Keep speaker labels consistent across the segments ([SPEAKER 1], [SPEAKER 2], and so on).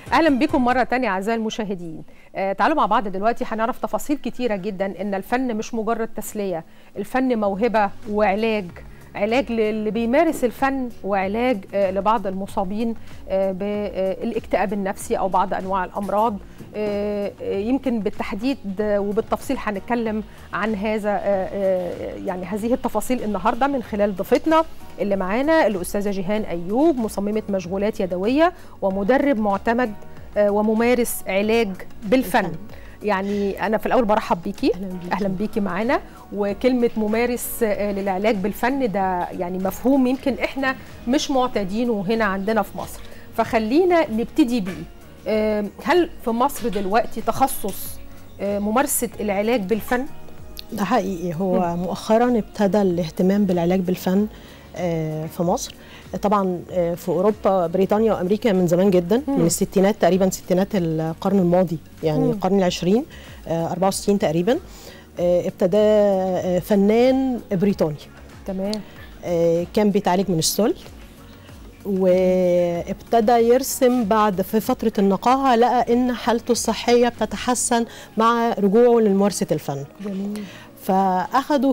[SPEAKER 1] اهلا بكم مره تانية اعزائي المشاهدين آه تعالوا مع بعض دلوقتي هنعرف تفاصيل كتيره جدا ان الفن مش مجرد تسليه الفن موهبه وعلاج علاج للي بيمارس الفن وعلاج آه لبعض المصابين آه بالاكتئاب النفسي او بعض انواع الامراض آه يمكن بالتحديد وبالتفصيل هنتكلم عن هذا يعني هذه التفاصيل النهارده من خلال ضيفتنا اللي معانا الاستاذه جيهان ايوب مصممه مشغولات يدويه ومدرب معتمد وممارس علاج بالفن الفن. يعني انا في الاول برحب بيكي
[SPEAKER 2] اهلا بيكي,
[SPEAKER 1] أهلا بيكي معانا وكلمه ممارس للعلاج بالفن ده يعني مفهوم يمكن احنا مش معتادينه هنا عندنا في مصر فخلينا نبتدي بيه هل في مصر دلوقتي تخصص ممارسه العلاج بالفن
[SPEAKER 2] ده حقيقي هو م. مؤخرا ابتدى الاهتمام بالعلاج بالفن في مصر طبعا في اوروبا بريطانيا وامريكا من زمان جدا مم. من الستينات تقريبا ستينات القرن الماضي يعني مم. القرن العشرين 64 تقريبا ابتدى فنان بريطاني
[SPEAKER 1] تمام
[SPEAKER 2] كان بيتعالج من السل وابتدى يرسم بعد في فتره النقاهه لقى ان حالته الصحيه بتتحسن مع رجوعه لممارسه الفن
[SPEAKER 1] جميل
[SPEAKER 2] فاخده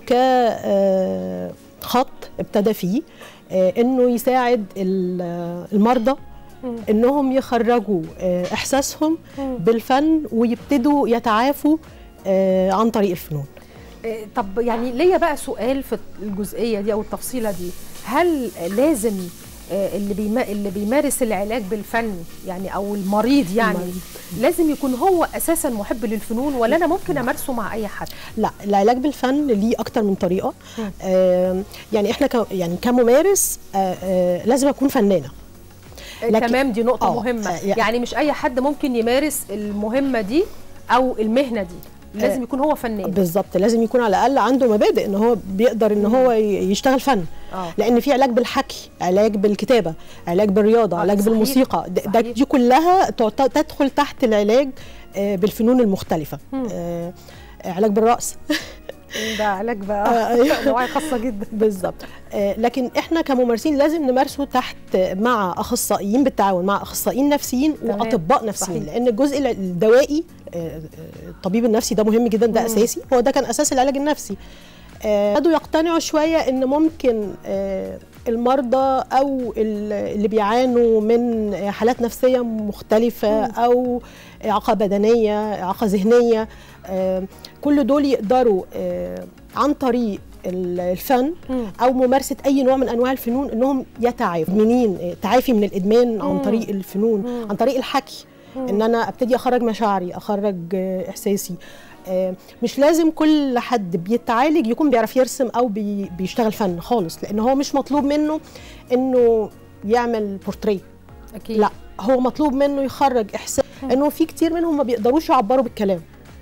[SPEAKER 2] كخط ابتدى فيه انه يساعد المرضى انهم يخرجوا احساسهم بالفن ويبتدوا يتعافوا عن طريق الفنون
[SPEAKER 1] طب يعني ليا بقى سؤال في الجزئيه دي او التفصيله دي هل لازم اللي بيما اللي بيمارس العلاج بالفن يعني او المريض يعني المريض. لازم يكون هو اساسا محب للفنون ولا انا ممكن امارسه مع اي حد
[SPEAKER 2] لا العلاج بالفن ليه اكتر من طريقه آه يعني احنا ك يعني كممارس آه آه لازم اكون فنانه
[SPEAKER 1] لكن تمام دي نقطه مهمه يعني, يعني مش اي حد ممكن يمارس المهمه دي او المهنه دي لازم يكون هو فنان
[SPEAKER 2] بالظبط لازم يكون على الاقل عنده مبادئ ان هو بيقدر ان هو يشتغل فن
[SPEAKER 1] أوه.
[SPEAKER 2] لان في علاج بالحكي علاج بالكتابه علاج بالرياضه علاج صحيح. بالموسيقى ده دي كلها تدخل تحت العلاج بالفنون المختلفه آه علاج بالرقص
[SPEAKER 1] ده علاج بقى انواع خاصه جدا
[SPEAKER 2] بالظبط آه لكن احنا كممارسين لازم نمارسه تحت مع اخصائيين بالتعاون مع اخصائيين نفسيين واطباء نفسيين صحيح. لان الجزء الدوائي آه الطبيب النفسي ده مهم جدا ده مم. اساسي هو ده كان اساس العلاج النفسي ابتدوا آه يقتنعوا شويه ان ممكن آه المرضى او اللي بيعانوا من حالات نفسيه مختلفه مم. او اعاقه بدنيه اعاقه ذهنيه آه كل دول يقدروا آه عن طريق الفن
[SPEAKER 1] مم.
[SPEAKER 2] او ممارسه اي نوع من انواع الفنون انهم يتعافوا منين تعافي من الادمان عن طريق الفنون
[SPEAKER 1] مم.
[SPEAKER 2] عن طريق الحكي
[SPEAKER 1] مم.
[SPEAKER 2] ان انا ابتدي اخرج مشاعري اخرج آه احساسي مش لازم كل حد بيتعالج يكون بيعرف يرسم او بي بيشتغل فن خالص لان هو مش مطلوب منه انه يعمل بورتريه
[SPEAKER 1] اكيد
[SPEAKER 2] لا هو مطلوب منه يخرج احساس انه في كتير منهم ما بيقدروش يعبروا بالكلام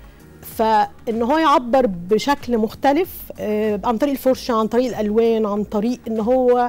[SPEAKER 2] فان هو يعبر بشكل مختلف عن طريق الفرشه عن طريق الالوان عن طريق ان هو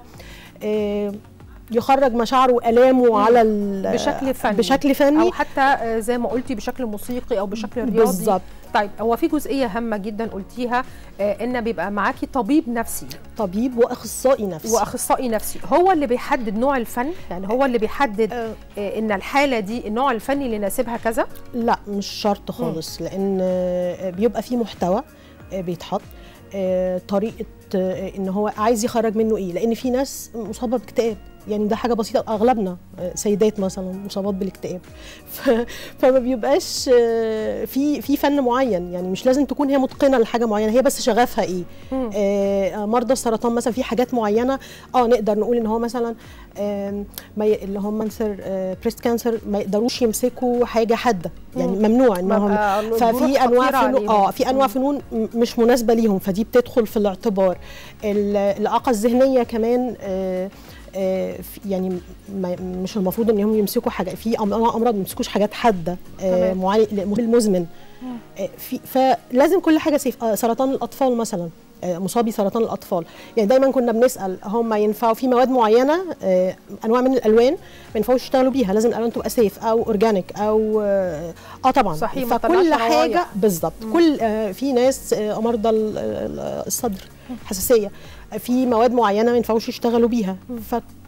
[SPEAKER 2] يخرج مشاعره والامه على
[SPEAKER 1] بشكل فني
[SPEAKER 2] بشكل فني
[SPEAKER 1] او حتى زي ما قلتي بشكل موسيقي او بشكل رياضي
[SPEAKER 2] بالظبط
[SPEAKER 1] طيب هو في جزئيه هامه جدا قلتيها ان بيبقى معاكي طبيب نفسي
[SPEAKER 2] طبيب واخصائي نفسي
[SPEAKER 1] واخصائي نفسي هو اللي بيحدد نوع الفن يعني هو اللي بيحدد أه ان الحاله دي النوع الفني اللي يناسبها كذا
[SPEAKER 2] لا مش شرط خالص م. لان بيبقى في محتوى بيتحط طريقه ان هو عايز يخرج منه ايه لان في ناس مصابه باكتئاب يعني ده حاجه بسيطه اغلبنا سيدات مثلا مصابات بالاكتئاب فما بيبقاش في في فن معين يعني مش لازم تكون هي متقنه لحاجه معينه هي بس شغفها ايه آه مرضى السرطان مثلا في حاجات معينه اه نقدر نقول ان هو مثلا آه اللي هم كانسر آه بريست كانسر ما يقدروش يمسكوا حاجه حاده يعني
[SPEAKER 1] مم.
[SPEAKER 2] ممنوع انهم ففي انواع فنون اه في انواع فنون مش مناسبه ليهم فدي بتدخل في الاعتبار الاعاقه الذهنيه كمان آه يعني مش المفروض انهم يمسكوا حاجه في امراض ما يمسكوش حاجات حاده المزمن في فلازم كل حاجه سيف سرطان الاطفال مثلا مصابي سرطان الاطفال يعني دايما كنا بنسال هم ينفعوا في مواد معينه انواع من الالوان ما ينفعوش يشتغلوا بيها لازم الالوان تبقى سيف او اورجانيك او اه طبعا
[SPEAKER 1] صحيح
[SPEAKER 2] فكل حاجه بالظبط كل في ناس مرضى الصدر حساسيه في مواد معينه ما ينفعوش يشتغلوا بيها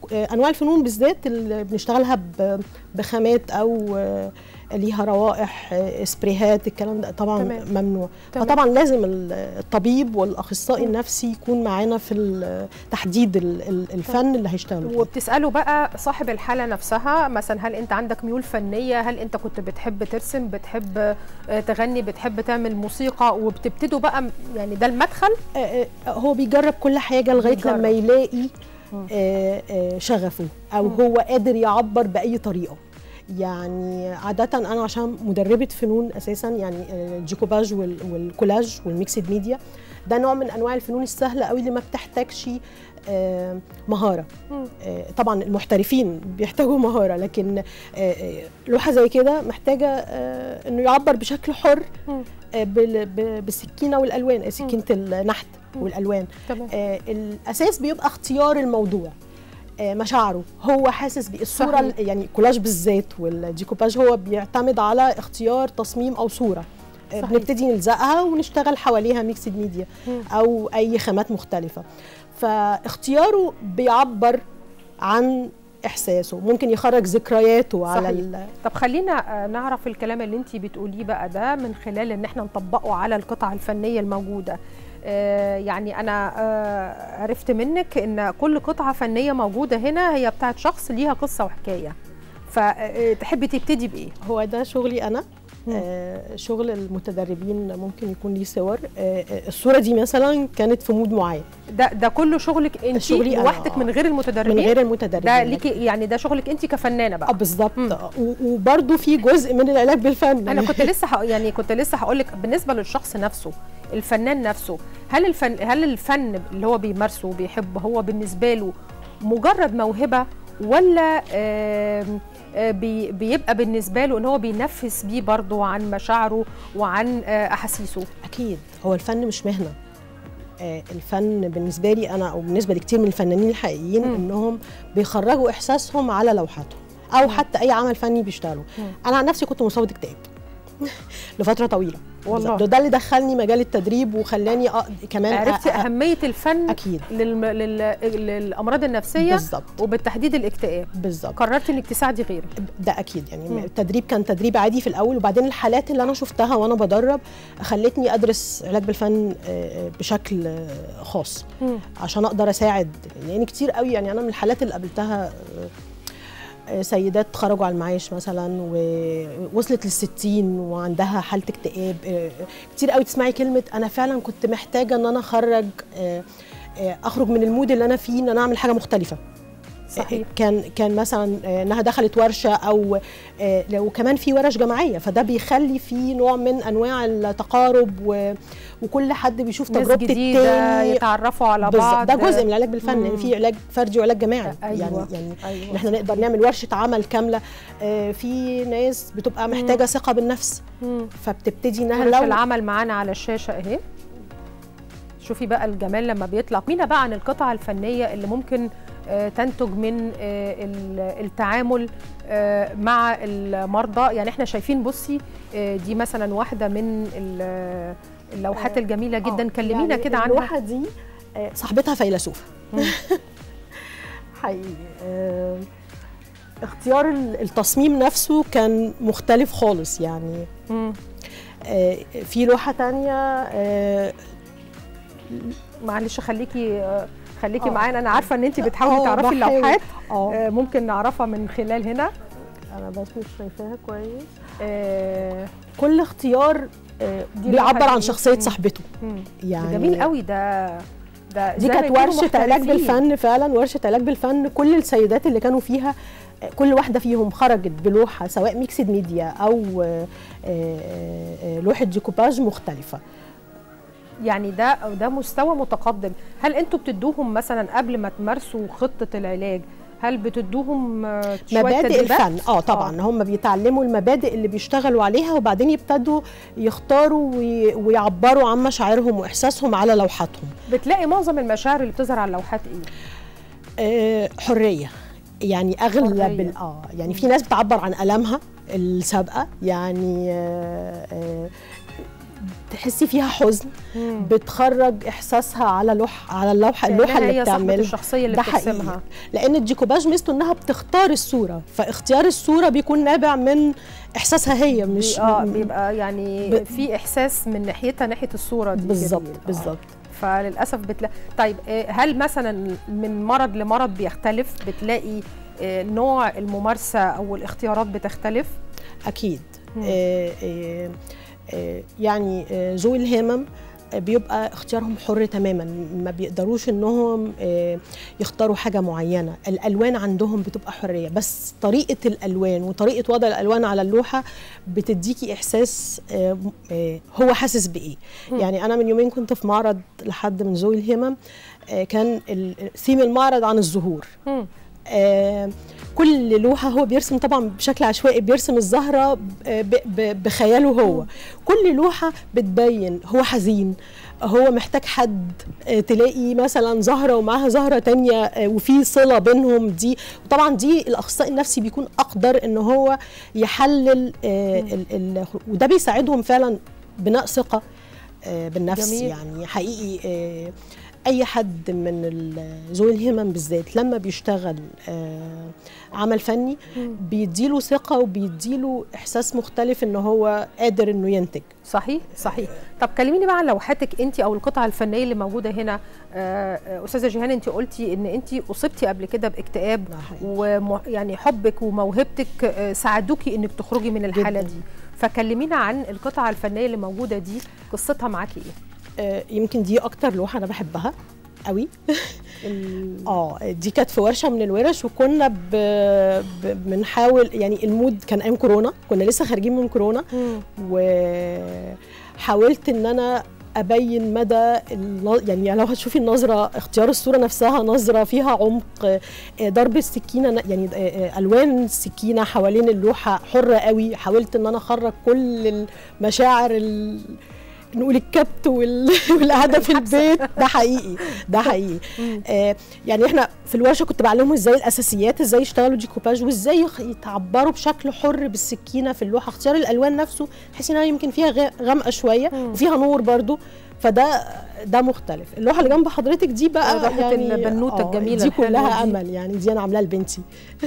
[SPEAKER 2] آه، انواع الفنون بالذات اللي بنشتغلها ب- بخامات او آه، ليها روائح آه، سبريهات الكلام ده طبعا
[SPEAKER 1] تمام.
[SPEAKER 2] ممنوع
[SPEAKER 1] تمام.
[SPEAKER 2] فطبعا لازم ال- الطبيب والاخصائي
[SPEAKER 1] مم.
[SPEAKER 2] النفسي يكون معانا في ال- تحديد ال- ال- الفن اللي هيشتغلوا فيه.
[SPEAKER 1] وبتسالوا بقى صاحب الحاله نفسها مثلا هل انت عندك ميول فنيه هل انت كنت بتحب ترسم بتحب آه، تغني بتحب تعمل موسيقى وبتبتدوا بقى م- يعني ده المدخل
[SPEAKER 2] آه، آه، هو بيجرب كل حاجه لغايه
[SPEAKER 1] بيجرب.
[SPEAKER 2] لما يلاقي
[SPEAKER 1] مم.
[SPEAKER 2] آه، آه، شغفه او
[SPEAKER 1] مم.
[SPEAKER 2] هو قادر يعبر باي طريقه يعني عادة أنا عشان مدربة فنون أساسا يعني آه، الجيكوباج وال- والكولاج والميكسد ميديا ده نوع من أنواع الفنون السهلة قوي اللي ما بتحتاجش آه، مهارة
[SPEAKER 1] مم.
[SPEAKER 2] آه، طبعا المحترفين بيحتاجوا مهارة لكن آه، آه، لوحة زي كده محتاجة آه، إنه يعبر بشكل حر
[SPEAKER 1] مم.
[SPEAKER 2] آه، بال- ب- بالسكينة والألوان آه، سكينة النحت
[SPEAKER 1] مم.
[SPEAKER 2] والألوان
[SPEAKER 1] تمام
[SPEAKER 2] آه، الاساس بيبقى اختيار الموضوع آه، مشاعره هو حاسس بالصوره
[SPEAKER 1] صحيح.
[SPEAKER 2] ال- يعني الكولاج بالذات والديكوباج هو بيعتمد على اختيار تصميم او صوره آه،
[SPEAKER 1] صحيح.
[SPEAKER 2] بنبتدي نلزقها ونشتغل حواليها ميكسد ميديا
[SPEAKER 1] مم.
[SPEAKER 2] او اي خامات مختلفه فاختياره بيعبر عن احساسه ممكن يخرج ذكرياته على
[SPEAKER 1] صحيح.
[SPEAKER 2] ال-
[SPEAKER 1] طب خلينا آه، نعرف الكلام اللي انت بتقوليه بقى ده من خلال ان احنا نطبقه على القطع الفنيه الموجوده آه، يعني انا آه، عرفت منك ان كل قطعه فنيه موجوده هنا هي بتاعت شخص ليها قصه وحكايه فتحبي تبتدي بايه
[SPEAKER 2] هو ده شغلي انا
[SPEAKER 1] مم.
[SPEAKER 2] آه شغل المتدربين ممكن يكون ليه صور آه آه، الصوره دي مثلا كانت في مود معين
[SPEAKER 1] ده ده كله شغلك انت
[SPEAKER 2] شغلي أنا،
[SPEAKER 1] لوحدك
[SPEAKER 2] آه.
[SPEAKER 1] من غير المتدربين
[SPEAKER 2] من غير المتدربين
[SPEAKER 1] ده ليكي يعني ده شغلك انت كفنانه
[SPEAKER 2] اه
[SPEAKER 1] بقى
[SPEAKER 2] بالظبط
[SPEAKER 1] مم.
[SPEAKER 2] آه، و- وبرضه في جزء من العلاج بالفن
[SPEAKER 1] انا كنت لسه هق- يعني كنت لسه هقول لك بالنسبه للشخص نفسه الفنان نفسه هل الفن هل الفن اللي هو بيمارسه وبيحبه هو بالنسبه له مجرد موهبه ولا آم، آه، بي- بيبقى بالنسبه له ان هو بينفس بيه برضه عن مشاعره وعن آه، احاسيسه
[SPEAKER 2] اكيد هو الفن مش مهنه آه الفن بالنسبه لي انا او بالنسبه لكتير من الفنانين الحقيقيين
[SPEAKER 1] مم.
[SPEAKER 2] انهم بيخرجوا احساسهم على لوحاتهم او
[SPEAKER 1] مم.
[SPEAKER 2] حتى اي عمل فني بيشتغلوا
[SPEAKER 1] مم.
[SPEAKER 2] انا عن نفسي كنت مصابه اكتئاب لفتره طويله
[SPEAKER 1] والله.
[SPEAKER 2] ده, ده اللي دخلني مجال التدريب وخلاني أ... كمان
[SPEAKER 1] عرفتي
[SPEAKER 2] أ... أ...
[SPEAKER 1] اهميه الفن
[SPEAKER 2] اكيد
[SPEAKER 1] للم... لل... للامراض النفسيه
[SPEAKER 2] بالظبط
[SPEAKER 1] وبالتحديد الاكتئاب
[SPEAKER 2] بالظبط
[SPEAKER 1] قررتي انك تساعدي غيرك
[SPEAKER 2] ده اكيد يعني
[SPEAKER 1] مم.
[SPEAKER 2] التدريب كان تدريب عادي في الاول وبعدين الحالات اللي انا شفتها وانا بدرب خلتني ادرس علاج بالفن آه، بشكل آه، خاص عشان اقدر اساعد يعني كتير قوي يعني انا من الحالات اللي قابلتها آه، آه، سيدات خرجوا على المعاش مثلا ووصلت للستين وعندها حاله اكتئاب آه، كتير قوي تسمعي كلمه انا فعلا كنت محتاجه ان انا اخرج آه، آه، اخرج من المود اللي انا فيه ان انا اعمل حاجه مختلفه
[SPEAKER 1] صحيح
[SPEAKER 2] كان كان مثلا آه، انها دخلت ورشه او آه، لو كمان في ورش جماعيه فده بيخلي في نوع من انواع التقارب و- وكل حد بيشوف
[SPEAKER 1] ناس
[SPEAKER 2] تجربه
[SPEAKER 1] جديده
[SPEAKER 2] التاني
[SPEAKER 1] يتعرفوا على
[SPEAKER 2] بالظبط.
[SPEAKER 1] بعض
[SPEAKER 2] ده جزء من العلاج بالفن
[SPEAKER 1] مم.
[SPEAKER 2] يعني في علاج فردي وعلاج جماعي
[SPEAKER 1] أيوة.
[SPEAKER 2] يعني يعني
[SPEAKER 1] أيوة.
[SPEAKER 2] ان احنا نقدر نعمل ورشه عمل كامله آه، في ناس بتبقى محتاجه ثقه بالنفس
[SPEAKER 1] مم.
[SPEAKER 2] فبتبتدي انها
[SPEAKER 1] ورش
[SPEAKER 2] لو
[SPEAKER 1] العمل معانا على الشاشه اهي شوفي بقى الجمال لما بيطلع مين بقى عن القطع الفنيه اللي ممكن آه، تنتج من آه، ال- التعامل آه، مع المرضى يعني احنا شايفين بصي آه، دي مثلا واحده من ال- اللوحات
[SPEAKER 2] آه،
[SPEAKER 1] الجميله جدا
[SPEAKER 2] آه،
[SPEAKER 1] كلمينا
[SPEAKER 2] يعني
[SPEAKER 1] كده عنها
[SPEAKER 2] اللوحه دي آه، صاحبتها فيلسوفه
[SPEAKER 1] مم.
[SPEAKER 2] حقيقي آه، اختيار ال- التصميم نفسه كان مختلف خالص يعني
[SPEAKER 1] مم.
[SPEAKER 2] آه، في لوحه تانية آه،
[SPEAKER 1] معلش خليكي آه، خليكي
[SPEAKER 2] آه.
[SPEAKER 1] معانا انا عارفه ان انت بتحاولي
[SPEAKER 2] آه،
[SPEAKER 1] تعرفي
[SPEAKER 2] بحاول.
[SPEAKER 1] اللوحات
[SPEAKER 2] اه
[SPEAKER 1] آه، ممكن نعرفها من خلال هنا
[SPEAKER 2] انا بس مش شايفاها كويس
[SPEAKER 1] آه،
[SPEAKER 2] كل اختيار آه،
[SPEAKER 1] دي
[SPEAKER 2] بيعبر
[SPEAKER 1] لوحة
[SPEAKER 2] عن
[SPEAKER 1] دي.
[SPEAKER 2] شخصيه
[SPEAKER 1] مم.
[SPEAKER 2] صاحبته
[SPEAKER 1] مم.
[SPEAKER 2] يعني
[SPEAKER 1] ده جميل قوي ده ده
[SPEAKER 2] دي
[SPEAKER 1] زي ما
[SPEAKER 2] كانت
[SPEAKER 1] يكونوا
[SPEAKER 2] ورشه علاج
[SPEAKER 1] محترفين.
[SPEAKER 2] بالفن فعلا ورشه علاج بالفن كل السيدات اللي كانوا فيها آه، كل واحده فيهم خرجت بلوحه سواء ميكسد ميديا او آه، آه، آه، لوحه ديكوباج مختلفه
[SPEAKER 1] يعني ده ده مستوى متقدم هل انتوا بتدوهم مثلا قبل ما تمارسوا خطه العلاج هل بتدوهم آه، شوية
[SPEAKER 2] مبادئ
[SPEAKER 1] تدريبات؟
[SPEAKER 2] الفن اه طبعا هم بيتعلموا المبادئ اللي بيشتغلوا عليها وبعدين يبتدوا يختاروا وي- ويعبروا عن مشاعرهم واحساسهم على لوحاتهم
[SPEAKER 1] بتلاقي معظم المشاعر اللي بتظهر على اللوحات ايه
[SPEAKER 2] آه حريه يعني اغلب
[SPEAKER 1] حرية.
[SPEAKER 2] ال- اه يعني في ناس بتعبر عن المها السابقه يعني آه آه تحسي فيها حزن
[SPEAKER 1] مم.
[SPEAKER 2] بتخرج احساسها على لوح على اللوحه اللوحه
[SPEAKER 1] كأنها
[SPEAKER 2] اللي
[SPEAKER 1] هي صاحبة
[SPEAKER 2] بتعملها
[SPEAKER 1] الشخصيه اللي
[SPEAKER 2] ده حقيقي.
[SPEAKER 1] بترسمها
[SPEAKER 2] لان الديكوباج ميزته انها بتختار الصوره فاختيار الصوره بيكون نابع من احساسها هي مش
[SPEAKER 1] اه
[SPEAKER 2] من-
[SPEAKER 1] بيبقى يعني
[SPEAKER 2] ب-
[SPEAKER 1] في احساس من ناحيتها ناحيه الصوره دي
[SPEAKER 2] بالظبط
[SPEAKER 1] جميل. آه.
[SPEAKER 2] بالظبط
[SPEAKER 1] فللاسف بتلاقي طيب آه، هل مثلا من مرض لمرض بيختلف بتلاقي آه، نوع الممارسه او الاختيارات بتختلف
[SPEAKER 2] اكيد
[SPEAKER 1] مم.
[SPEAKER 2] آه آه آه يعني آه ذوي الهمم آه، بيبقى اختيارهم حر تماما ما بيقدروش انهم آه، يختاروا حاجه معينه الالوان عندهم بتبقى حريه بس طريقه الالوان وطريقه وضع الالوان على اللوحه بتديكي احساس آه، آه، هو حاسس بايه يعني انا من يومين كنت في معرض لحد من ذوي الهمم آه، كان ال- ثيم المعرض عن الزهور
[SPEAKER 1] مم.
[SPEAKER 2] آه، كل لوحه هو بيرسم طبعا بشكل عشوائي بيرسم الزهره ب- ب- بخياله هو كل لوحه بتبين هو حزين هو محتاج حد آه، تلاقي مثلا زهره ومعاها زهره تانية آه، وفي صله بينهم دي وطبعا دي الاخصائي النفسي بيكون اقدر ان هو يحلل آه، ال- ال- وده بيساعدهم فعلا بناء ثقه آه، بالنفس
[SPEAKER 1] جميل.
[SPEAKER 2] يعني حقيقي آه، اي حد من ال- ذوي الهمم بالذات لما بيشتغل آه، عمل فني
[SPEAKER 1] مم.
[SPEAKER 2] بيديله ثقه وبيديله احساس مختلف ان هو قادر انه ينتج
[SPEAKER 1] صحيح صحيح طب كلميني بقى عن لوحاتك انت او القطع الفنيه اللي موجوده هنا آه، آه، استاذه جيهان انت قلتي ان انت اصبتي قبل كده باكتئاب
[SPEAKER 2] ده حقيقي.
[SPEAKER 1] ويعني حبك وموهبتك آه، ساعدوكي انك تخرجي من الحاله
[SPEAKER 2] جداً.
[SPEAKER 1] دي فكلمينا عن القطع الفنيه اللي موجوده دي قصتها معاكي ايه
[SPEAKER 2] آه، يمكن دي اكتر لوحه انا بحبها قوي
[SPEAKER 1] ال-
[SPEAKER 2] اه دي كانت في ورشه من الورش وكنا ب... ب... بنحاول يعني المود كان ايام كورونا كنا لسه خارجين من كورونا
[SPEAKER 1] مم.
[SPEAKER 2] وحاولت ان انا ابين مدى الن- يعني لو هتشوفي النظره اختيار الصوره نفسها نظره فيها عمق آه، ضرب السكينه ن- يعني آه، آه، الوان السكينه حوالين اللوحه حره قوي حاولت ان انا اخرج كل المشاعر ال... نقول الكبت وال... والقعده في البيت ده حقيقي ده حقيقي
[SPEAKER 1] مم.
[SPEAKER 2] آه يعني احنا في الورشه كنت بعلمهم ازاي الاساسيات ازاي يشتغلوا ديكوباج وازاي يخ- يتعبروا بشكل حر بالسكينه في اللوحه اختيار الالوان نفسه تحسي انها يمكن فيها غ- غامقه شويه
[SPEAKER 1] مم.
[SPEAKER 2] وفيها نور برضو فده ده مختلف اللوحه اللي جنب حضرتك دي بقى
[SPEAKER 1] لوحة
[SPEAKER 2] يعني
[SPEAKER 1] البنوتة
[SPEAKER 2] آه،
[SPEAKER 1] الجميلة
[SPEAKER 2] دي
[SPEAKER 1] الحلوة
[SPEAKER 2] كلها
[SPEAKER 1] دي.
[SPEAKER 2] امل يعني دي انا عاملاها لبنتي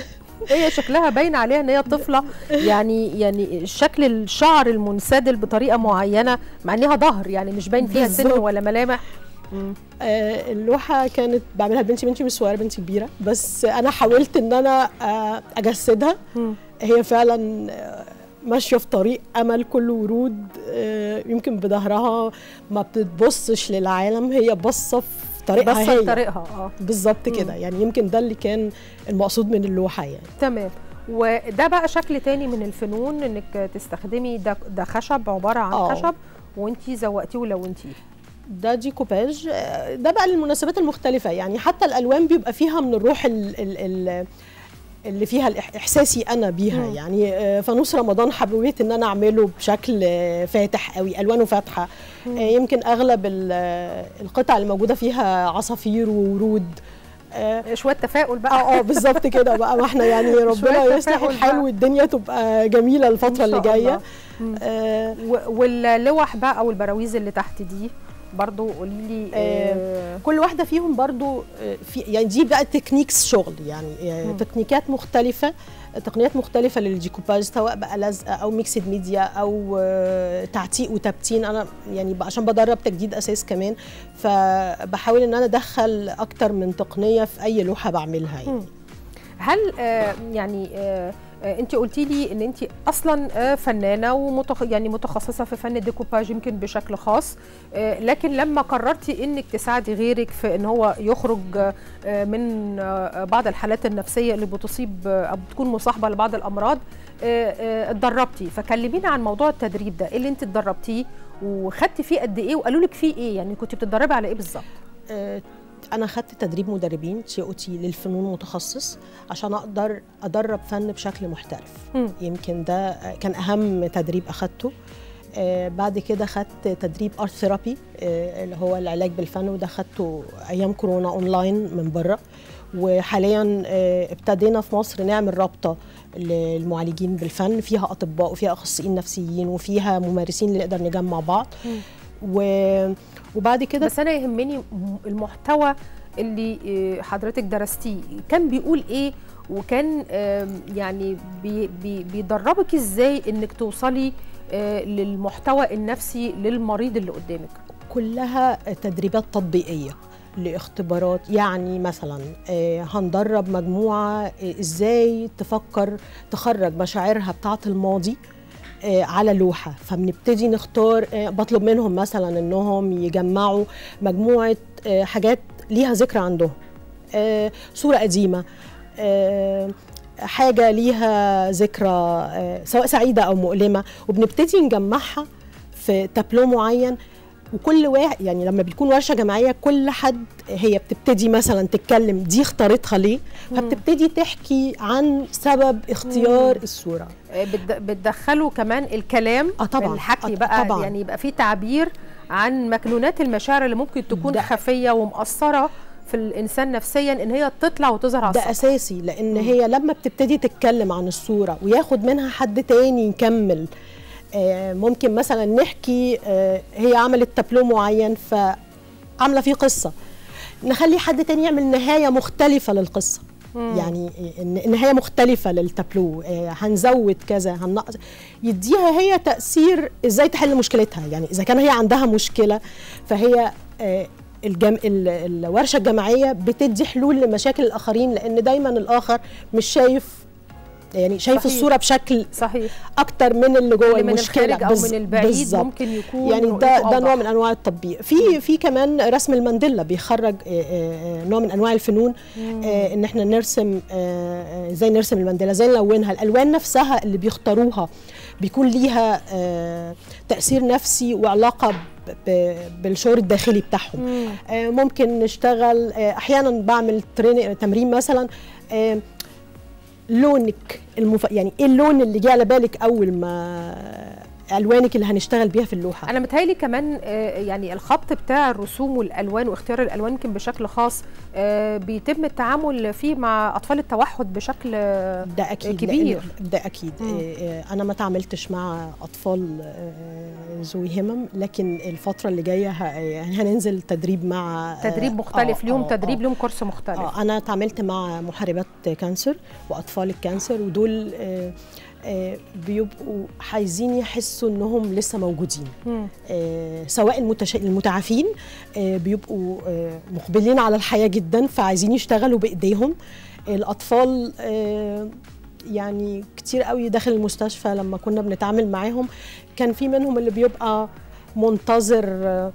[SPEAKER 1] هي شكلها باين عليها ان هي طفله يعني يعني شكل الشعر المنسدل بطريقه معينه مع انها ظهر يعني مش باين فيها سن
[SPEAKER 2] بالظبط.
[SPEAKER 1] ولا ملامح مم.
[SPEAKER 2] آه، اللوحه كانت بعملها لبنتي بنتي مش صغيره بنتي كبيره بس انا حاولت ان انا آه، اجسدها
[SPEAKER 1] مم.
[SPEAKER 2] هي فعلا آه، ماشيه في طريق امل كله ورود آه، يمكن بظهرها ما بتبصش للعالم هي باصه في طريقها
[SPEAKER 1] بس
[SPEAKER 2] هي
[SPEAKER 1] طريقها اه
[SPEAKER 2] بالظبط كده يعني يمكن ده اللي كان المقصود من اللوحه يعني
[SPEAKER 1] تمام وده بقى شكل تاني من الفنون انك تستخدمي ده ده خشب عباره عن
[SPEAKER 2] آه.
[SPEAKER 1] خشب وانتي زوقتيه ولونتيه
[SPEAKER 2] ده ديكوباج آه، ده بقى للمناسبات المختلفه يعني حتى الالوان بيبقى فيها من الروح ال ال ال اللي فيها الإح- احساسي انا بيها
[SPEAKER 1] مم.
[SPEAKER 2] يعني آه، فانوس رمضان حبيت ان انا اعمله بشكل آه، فاتح قوي الوانه فاتحه آه، يمكن اغلب ال- آه، القطع اللي موجوده فيها عصافير وورود اه
[SPEAKER 1] شويه تفاؤل بقى
[SPEAKER 2] اه بالظبط كده بقى ما احنا يعني ربنا
[SPEAKER 1] شوية
[SPEAKER 2] يصلح
[SPEAKER 1] تفاؤل
[SPEAKER 2] الحال
[SPEAKER 1] بقى.
[SPEAKER 2] والدنيا تبقى جميله
[SPEAKER 1] إن
[SPEAKER 2] الفتره
[SPEAKER 1] شاء
[SPEAKER 2] اللي جايه
[SPEAKER 1] الله. مم.
[SPEAKER 2] آه
[SPEAKER 1] و- واللوح بقى او البراويز اللي تحت دي برضو قولي لي آه
[SPEAKER 2] كل واحده فيهم برضو آه، في يعني دي بقى تكنيكس شغل يعني آه،
[SPEAKER 1] مم.
[SPEAKER 2] تكنيكات مختلفه تقنيات مختلفه للديكوباج سواء بقى لزق او ميكسد ميديا او آه، تعتيق وتبتين انا يعني بقى عشان بدرب تجديد اساس كمان فبحاول ان انا ادخل اكتر من تقنيه في اي لوحه بعملها يعني
[SPEAKER 1] مم. هل آه يعني آه آه انت قلتي لي ان انت اصلا آه فنانه ومتخ يعني متخصصه في فن الديكوباج يمكن بشكل خاص آه لكن لما قررتي انك تساعدي غيرك في ان هو يخرج آه من آه بعض الحالات النفسيه اللي بتصيب آه او بتكون مصاحبه لبعض الامراض آه آه اتدربتي فكلمينا عن موضوع التدريب ده ايه اللي انت اتدربتيه وخدتي فيه قد ايه وقالوا لك فيه ايه يعني كنت بتدربي على ايه بالظبط
[SPEAKER 2] آه، انا خدت تدريب مدربين تي او تي للفنون متخصص عشان اقدر ادرب فن بشكل محترف
[SPEAKER 1] مم.
[SPEAKER 2] يمكن ده كان اهم تدريب اخدته آه بعد كده خدت تدريب ارت ثيرابي آه اللي هو العلاج بالفن وده خدته ايام كورونا اونلاين من بره وحاليا آه ابتدينا في مصر نعمل رابطه للمعالجين بالفن فيها اطباء وفيها اخصائيين نفسيين وفيها ممارسين اللي نقدر نجمع بعض و... وبعد كده
[SPEAKER 1] بس انا يهمني المحتوى اللي آه، حضرتك درستيه كان بيقول ايه وكان آم، يعني بي بي بيدربك ازاي انك توصلي آه، للمحتوى النفسي للمريض اللي قدامك
[SPEAKER 2] كلها تدريبات تطبيقيه لاختبارات يعني مثلا آه، هندرب مجموعه آه، ازاي تفكر تخرج مشاعرها بتاعه الماضي آه، على لوحه فبنبتدي نختار آه، بطلب منهم مثلا انهم يجمعوا مجموعه آه، حاجات ليها ذكرى عندهم آه، صوره قديمه آه، حاجه ليها ذكرى آه، سواء سعيده او مؤلمه وبنبتدي نجمعها في تابلو معين وكل واحد يعني لما بيكون ورشه جماعيه كل حد هي بتبتدي مثلا تتكلم دي اختارتها ليه فبتبتدي تحكي عن سبب اختيار الصوره
[SPEAKER 1] آه، بتد- بتدخلوا كمان الكلام
[SPEAKER 2] آه طبعاً،
[SPEAKER 1] الحكي
[SPEAKER 2] آه
[SPEAKER 1] بقى
[SPEAKER 2] طبعاً.
[SPEAKER 1] يعني يبقى في تعبير عن مكنونات المشاعر اللي ممكن تكون
[SPEAKER 2] ده-
[SPEAKER 1] خفيه ومأثره في الانسان نفسيا ان هي تطلع وتظهر على
[SPEAKER 2] ده
[SPEAKER 1] السطح
[SPEAKER 2] اساسي لان هي لما بتبتدي تتكلم عن الصوره وياخد منها حد تاني يكمل آه، ممكن مثلا نحكي آه، هي عملت تابلو معين فعامله فيه قصه نخلي حد تاني يعمل نهايه مختلفه للقصه يعني إن- نهايه مختلفه للتابلو آه، هنزود كذا هننقص يديها هي تاثير ازاي تحل مشكلتها يعني اذا كان هي عندها مشكله فهي آه، الجم... ال- الورشه الجماعيه بتدي حلول لمشاكل الاخرين لان دايما الاخر مش شايف يعني شايف
[SPEAKER 1] صحيح.
[SPEAKER 2] الصوره بشكل
[SPEAKER 1] صحيح
[SPEAKER 2] اكتر من اللي جوه
[SPEAKER 1] اللي من
[SPEAKER 2] المشكله
[SPEAKER 1] الخارج او
[SPEAKER 2] بز-
[SPEAKER 1] من البعيد
[SPEAKER 2] بالظبط.
[SPEAKER 1] ممكن يكون
[SPEAKER 2] يعني
[SPEAKER 1] رؤيته
[SPEAKER 2] ده ده نوع
[SPEAKER 1] أوضح.
[SPEAKER 2] من انواع التطبيق في في كمان رسم المانديلا بيخرج آه، آه، نوع من انواع الفنون آه، ان احنا نرسم آه، آه، ازاي نرسم المانديلا ازاي نلونها الالوان نفسها اللي بيختاروها بيكون ليها آه، تاثير نفسي وعلاقه ب- ب- بالشعور الداخلي بتاعهم آه، ممكن نشتغل آه، احيانا بعمل تريني- تمرين مثلا آه، لونك المف... يعني ايه اللون اللي جه على بالك اول ما الوانك اللي هنشتغل بيها في اللوحه
[SPEAKER 1] انا متهيألي كمان آه، يعني الخط بتاع الرسوم والالوان واختيار الالوان يمكن بشكل خاص آه، بيتم التعامل فيه مع اطفال التوحد بشكل آه،
[SPEAKER 2] ده اكيد
[SPEAKER 1] كبير.
[SPEAKER 2] لأن- ده اكيد
[SPEAKER 1] مم.
[SPEAKER 2] آه، آه، انا ما تعاملتش مع اطفال آه، ذوي همم لكن الفتره اللي جايه ه- هننزل تدريب مع آه،
[SPEAKER 1] تدريب مختلف
[SPEAKER 2] آه،
[SPEAKER 1] ليهم
[SPEAKER 2] آه،
[SPEAKER 1] تدريب
[SPEAKER 2] آه.
[SPEAKER 1] ليهم كورس مختلف
[SPEAKER 2] آه انا اتعاملت مع محاربات كانسر واطفال الكانسر ودول آه، آه، بيبقوا عايزين يحسوا انهم لسه موجودين
[SPEAKER 1] مم.
[SPEAKER 2] آه، سواء المتش... المتعافين آه، بيبقوا آه، مقبلين على الحياة جدا فعايزين يشتغلوا بإيديهم الأطفال آه، يعني كتير قوي داخل المستشفى لما كنا بنتعامل معاهم كان في منهم اللي بيبقى منتظر آه،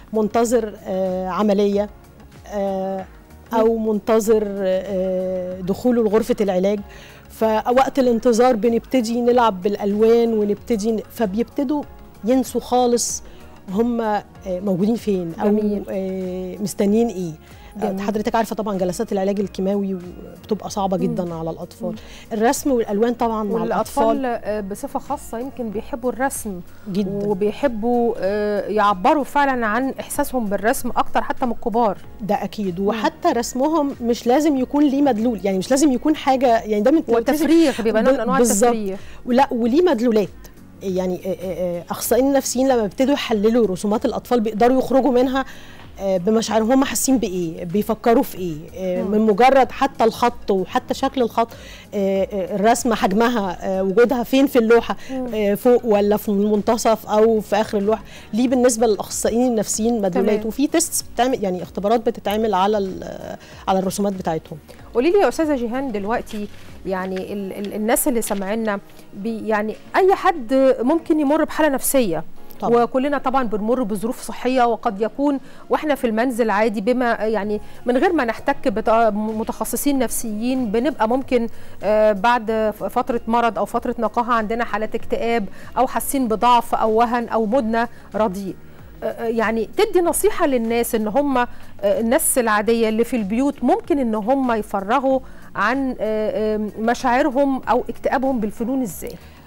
[SPEAKER 2] منتظر آه، عملية آه، أو منتظر آه، دخوله لغرفة العلاج فوقت الانتظار بنبتدي نلعب بالالوان ونبتدي ن- فبيبتدوا ينسوا خالص هم آه، موجودين فين او
[SPEAKER 1] جميل.
[SPEAKER 2] آه، مستنيين ايه آه،
[SPEAKER 1] جميل.
[SPEAKER 2] حضرتك عارفه طبعا جلسات العلاج الكيماوي بتبقى صعبه جدا على الاطفال الرسم والالوان طبعا مع
[SPEAKER 1] والاطفال
[SPEAKER 2] الاطفال
[SPEAKER 1] آه، بصفه خاصه يمكن بيحبوا الرسم
[SPEAKER 2] جدا
[SPEAKER 1] وبيحبوا آه، يعبروا فعلا عن احساسهم بالرسم اكتر حتى من الكبار
[SPEAKER 2] ده اكيد وحتى رسمهم مش لازم يكون ليه مدلول يعني مش لازم يكون حاجه يعني ده من
[SPEAKER 1] والتفريغ بيبقى نوع من انواع
[SPEAKER 2] بالظبط.
[SPEAKER 1] التفريغ
[SPEAKER 2] ولا وليه مدلولات يعني آه، آه، آه، اخصائيين النفسيين لما بيبتدوا يحللوا رسومات الاطفال بيقدروا يخرجوا منها آه، بمشاعرهم هم حاسين بايه بيفكروا في ايه آه، من مجرد حتى الخط وحتى شكل الخط آه، آه، الرسمه حجمها آه، وجودها فين في اللوحه آه، فوق ولا في المنتصف او في اخر اللوحه ليه بالنسبه للاخصائيين النفسيين مدلولات
[SPEAKER 1] تمام.
[SPEAKER 2] وفي تيست بتعمل يعني اختبارات بتتعمل على ال- على الرسومات بتاعتهم
[SPEAKER 1] قولي لي يا استاذه جيهان دلوقتي يعني ال ال الناس اللي سمعنا بي يعني اي حد ممكن يمر بحاله نفسيه
[SPEAKER 2] طبعاً.
[SPEAKER 1] وكلنا طبعا بنمر بظروف صحيه وقد يكون واحنا في المنزل عادي بما يعني من غير ما نحتك بمتخصصين نفسيين بنبقى ممكن آه، بعد فتره مرض او فتره نقاهه عندنا حالات اكتئاب او حاسين بضعف او وهن او مدنه رديء آه، يعني تدي نصيحة للناس ان هم آه، الناس العادية اللي في البيوت ممكن ان هم يفرغوا عن آه، آه، مشاعرهم او اكتئابهم بالفنون ازاي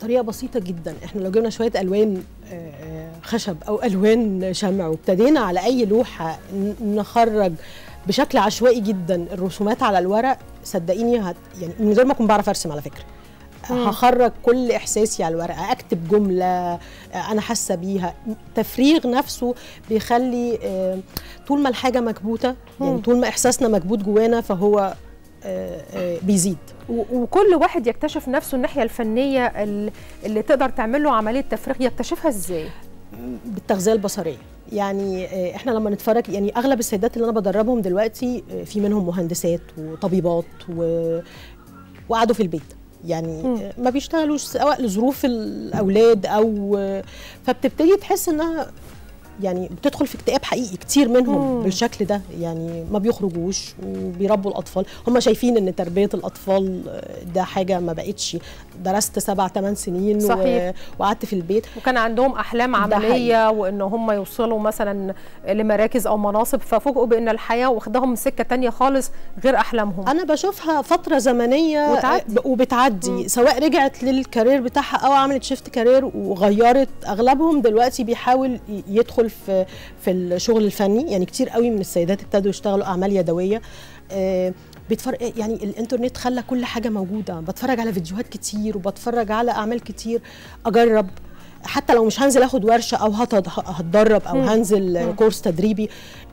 [SPEAKER 2] بطريقه بسيطه جدا احنا لو جبنا شويه الوان آه، آه، خشب او الوان شمع وابتدينا على اي لوحه ن- نخرج بشكل عشوائي جدا الرسومات على الورق صدقيني هت يعني من غير ما اكون بعرف ارسم على فكره
[SPEAKER 1] مم.
[SPEAKER 2] هخرج كل احساسي على الورقه اكتب جمله آه، انا حاسه بيها تفريغ نفسه بيخلي آه، طول ما الحاجه مكبوته يعني
[SPEAKER 1] مم.
[SPEAKER 2] طول ما احساسنا مكبوت جوانا فهو آه، آه، بيزيد
[SPEAKER 1] و- وكل واحد يكتشف نفسه الناحيه الفنيه ال- اللي تقدر تعمل له عمليه تفريغ يكتشفها ازاي
[SPEAKER 2] بالتغذيه البصريه يعني آه، احنا لما نتفرج يعني اغلب السيدات اللي انا بدربهم دلوقتي آه، في منهم مهندسات وطبيبات و... وقعدوا في البيت يعني
[SPEAKER 1] مم.
[SPEAKER 2] آه، ما بيشتغلوش سواء لظروف الاولاد او آه، فبتبتدي تحس انها يعني بتدخل في اكتئاب حقيقي كتير منهم
[SPEAKER 1] مم.
[SPEAKER 2] بالشكل ده يعني ما بيخرجوش وبيربوا الاطفال هم شايفين ان تربيه الاطفال آه، ده حاجه ما بقتش درست سبع ثمان سنين و-
[SPEAKER 1] صحيح.
[SPEAKER 2] وقعدت في البيت
[SPEAKER 1] وكان عندهم احلام
[SPEAKER 2] ده
[SPEAKER 1] عمليه وان هم يوصلوا مثلا لمراكز او مناصب ففوجئوا بان الحياه واخداهم سكه تانية خالص غير احلامهم
[SPEAKER 2] انا بشوفها فتره زمنيه
[SPEAKER 1] وتعدي.
[SPEAKER 2] ب- وبتعدي
[SPEAKER 1] مم.
[SPEAKER 2] سواء رجعت للكارير بتاعها او عملت شيفت كارير وغيرت اغلبهم دلوقتي بيحاول ي- يدخل في في الشغل الفني يعني كتير قوي من السيدات ابتدوا يشتغلوا اعمال يدويه آه، بيتفرج يعني الانترنت خلى كل حاجه موجوده بتفرج على فيديوهات كتير وبتفرج على اعمال كتير اجرب حتى لو مش هنزل اخد ورشه او هتد- هتدرب او
[SPEAKER 1] مم.
[SPEAKER 2] هنزل
[SPEAKER 1] مم.
[SPEAKER 2] كورس تدريبي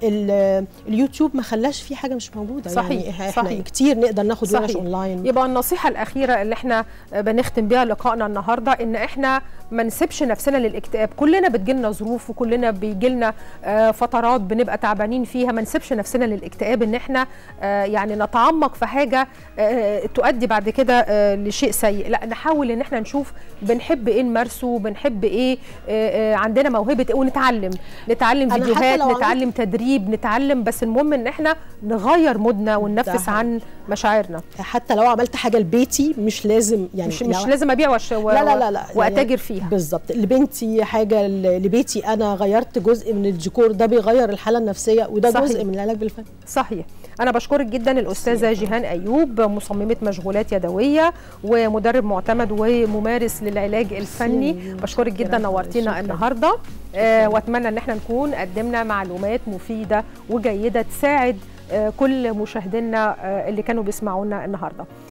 [SPEAKER 2] ال- اليوتيوب ما خلاش فيه حاجه مش موجوده
[SPEAKER 1] صحيح،
[SPEAKER 2] يعني احنا
[SPEAKER 1] صحيح.
[SPEAKER 2] كتير نقدر ناخد ورش
[SPEAKER 1] صحيح.
[SPEAKER 2] اونلاين
[SPEAKER 1] يبقى النصيحة الأخيرة اللي احنا بنختم بيها لقائنا النهاردة إن احنا ما نسيبش نفسنا للاكتئاب كلنا بتجيلنا ظروف وكلنا بيجيلنا آه، فترات بنبقى تعبانين فيها ما نسيبش نفسنا للاكتئاب إن احنا آه، يعني نتعمق في حاجة آه، تؤدي بعد كده آه، لشيء سيء لا نحاول إن احنا نشوف بنحب إيه نمارسه بنحب إيه آه، آه، عندنا موهبة إيه ونتعلم نتعلم
[SPEAKER 2] أنا حتى
[SPEAKER 1] فيديوهات
[SPEAKER 2] لو عملت-
[SPEAKER 1] نتعلم تدريب نتعلم بس المهم إن احنا نغير مودنا وننفس
[SPEAKER 2] حقيقي.
[SPEAKER 1] عن مشاعرنا
[SPEAKER 2] حتى لو عملت حاجه لبيتي مش لازم يعني
[SPEAKER 1] مش مش
[SPEAKER 2] لو-
[SPEAKER 1] لازم ابيع وش و...
[SPEAKER 2] لا لا لا لا
[SPEAKER 1] واتاجر فيها
[SPEAKER 2] بالظبط لبنتي حاجه ل- لبيتي انا غيرت جزء من الديكور ده بيغير الحاله النفسيه وده
[SPEAKER 1] صحيح.
[SPEAKER 2] جزء من العلاج بالفن
[SPEAKER 1] صحيح انا بشكرك جدا الاستاذه جيهان ايوب مصممه مشغولات يدويه ومدرب معتمد وممارس للعلاج الفني
[SPEAKER 2] ميرسي.
[SPEAKER 1] بشكرك جدا
[SPEAKER 2] شكراً.
[SPEAKER 1] نورتينا
[SPEAKER 2] شكراً.
[SPEAKER 1] النهارده آه واتمنى ان احنا نكون قدمنا معلومات مفيده وجيده تساعد آه كل مشاهدينا آه اللي كانوا بيسمعونا النهارده